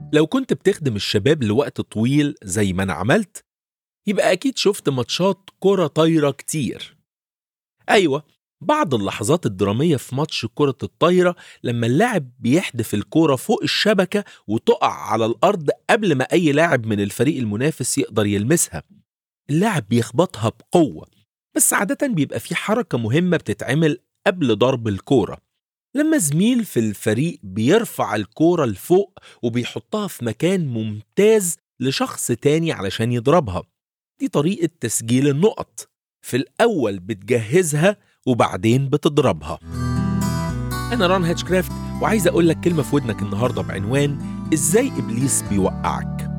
لو كنت بتخدم الشباب لوقت طويل زي ما أنا عملت يبقى أكيد شفت ماتشات كرة طايرة كتير أيوة بعض اللحظات الدرامية في ماتش كرة الطايرة لما اللاعب بيحدف الكرة فوق الشبكة وتقع على الأرض قبل ما أي لاعب من الفريق المنافس يقدر يلمسها اللاعب بيخبطها بقوة بس عادة بيبقى في حركة مهمة بتتعمل قبل ضرب الكورة لما زميل في الفريق بيرفع الكورة لفوق وبيحطها في مكان ممتاز لشخص تاني علشان يضربها دي طريقة تسجيل النقط في الأول بتجهزها وبعدين بتضربها أنا ران هاتشكرافت وعايز أقول لك كلمة في ودنك النهاردة بعنوان إزاي إبليس بيوقعك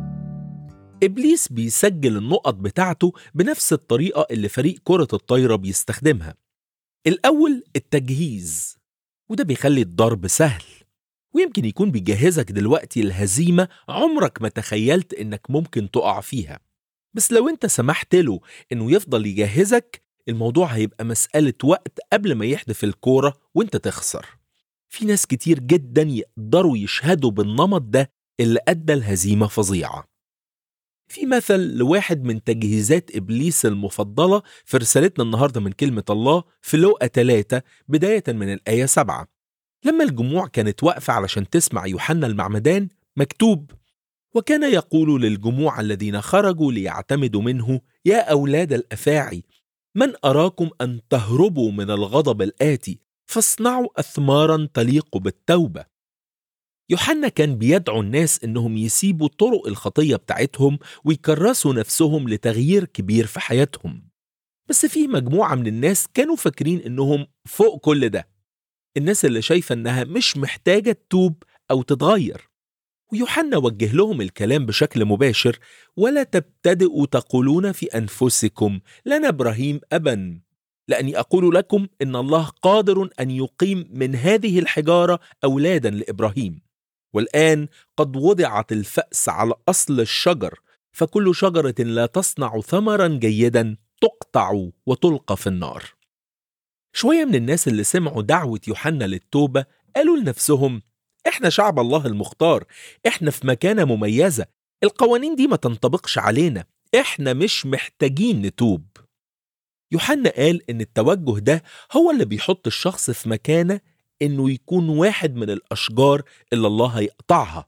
إبليس بيسجل النقط بتاعته بنفس الطريقة اللي فريق كرة الطايرة بيستخدمها الأول التجهيز وده بيخلي الضرب سهل ويمكن يكون بيجهزك دلوقتي الهزيمة عمرك ما تخيلت إنك ممكن تقع فيها بس لو أنت سمحت له إنه يفضل يجهزك الموضوع هيبقى مسألة وقت قبل ما يحدف الكورة وأنت تخسر في ناس كتير جدا يقدروا يشهدوا بالنمط ده اللي أدى الهزيمة فظيعة في مثل لواحد من تجهيزات إبليس المفضلة في رسالتنا النهاردة من كلمة الله في لوقا 3 بداية من الآية 7 لما الجموع كانت واقفة علشان تسمع يوحنا المعمدان مكتوب وكان يقول للجموع الذين خرجوا ليعتمدوا منه يا أولاد الأفاعي من أراكم أن تهربوا من الغضب الآتي فاصنعوا أثمارا تليق بالتوبة يوحنا كان بيدعو الناس انهم يسيبوا طرق الخطيه بتاعتهم ويكرسوا نفسهم لتغيير كبير في حياتهم بس في مجموعه من الناس كانوا فاكرين انهم فوق كل ده الناس اللي شايفه انها مش محتاجه تتوب او تتغير ويوحنا وجه لهم الكلام بشكل مباشر ولا تبتدئوا تقولون في انفسكم لنا ابراهيم ابا لاني اقول لكم ان الله قادر ان يقيم من هذه الحجاره اولادا لابراهيم والآن قد وضعت الفأس على أصل الشجر فكل شجرة لا تصنع ثمرا جيدا تقطع وتلقى في النار شوية من الناس اللي سمعوا دعوة يوحنا للتوبة قالوا لنفسهم احنا شعب الله المختار احنا في مكانة مميزة القوانين دي ما تنطبقش علينا احنا مش محتاجين نتوب يوحنا قال ان التوجه ده هو اللي بيحط الشخص في مكانة انه يكون واحد من الاشجار اللي الله هيقطعها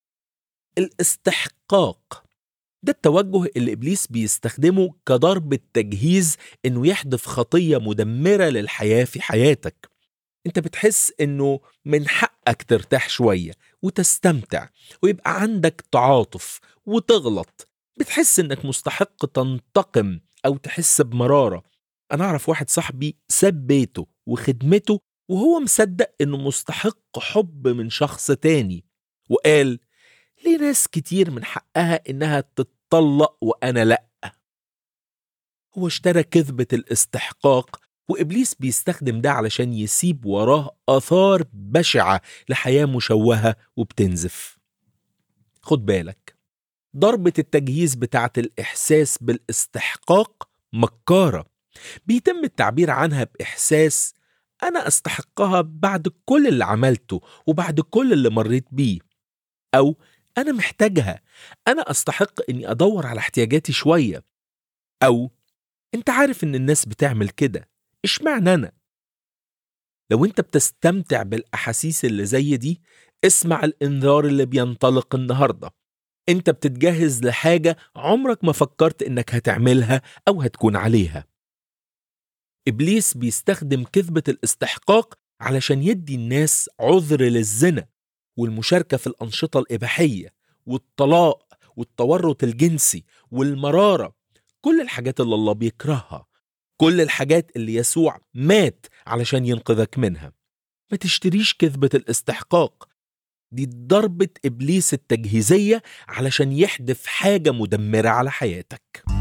الاستحقاق ده التوجه اللي ابليس بيستخدمه كضرب التجهيز انه يحدث خطيه مدمره للحياه في حياتك انت بتحس انه من حقك ترتاح شويه وتستمتع ويبقى عندك تعاطف وتغلط بتحس انك مستحق تنتقم او تحس بمراره انا اعرف واحد صاحبي ساب بيته وخدمته وهو مصدق انه مستحق حب من شخص تاني وقال ليه ناس كتير من حقها انها تتطلق وانا لا هو اشترى كذبة الاستحقاق وابليس بيستخدم ده علشان يسيب وراه اثار بشعة لحياة مشوهة وبتنزف خد بالك ضربة التجهيز بتاعت الإحساس بالاستحقاق مكارة بيتم التعبير عنها بإحساس أنا أستحقها بعد كل اللي عملته وبعد كل اللي مريت بيه أو أنا محتاجها أنا أستحق إني أدور على احتياجاتي شوية أو أنت عارف إن الناس بتعمل كده إشمعنى أنا لو أنت بتستمتع بالأحاسيس اللي زي دي اسمع الإنذار اللي بينطلق النهاردة أنت بتتجهز لحاجة عمرك ما فكرت إنك هتعملها أو هتكون عليها إبليس بيستخدم كذبة الاستحقاق علشان يدي الناس عذر للزنا والمشاركة في الأنشطة الإباحية والطلاق والتورط الجنسي والمرارة كل الحاجات اللي الله بيكرهها كل الحاجات اللي يسوع مات علشان ينقذك منها ما تشتريش كذبة الاستحقاق دي ضربة إبليس التجهيزية علشان يحدث حاجة مدمرة على حياتك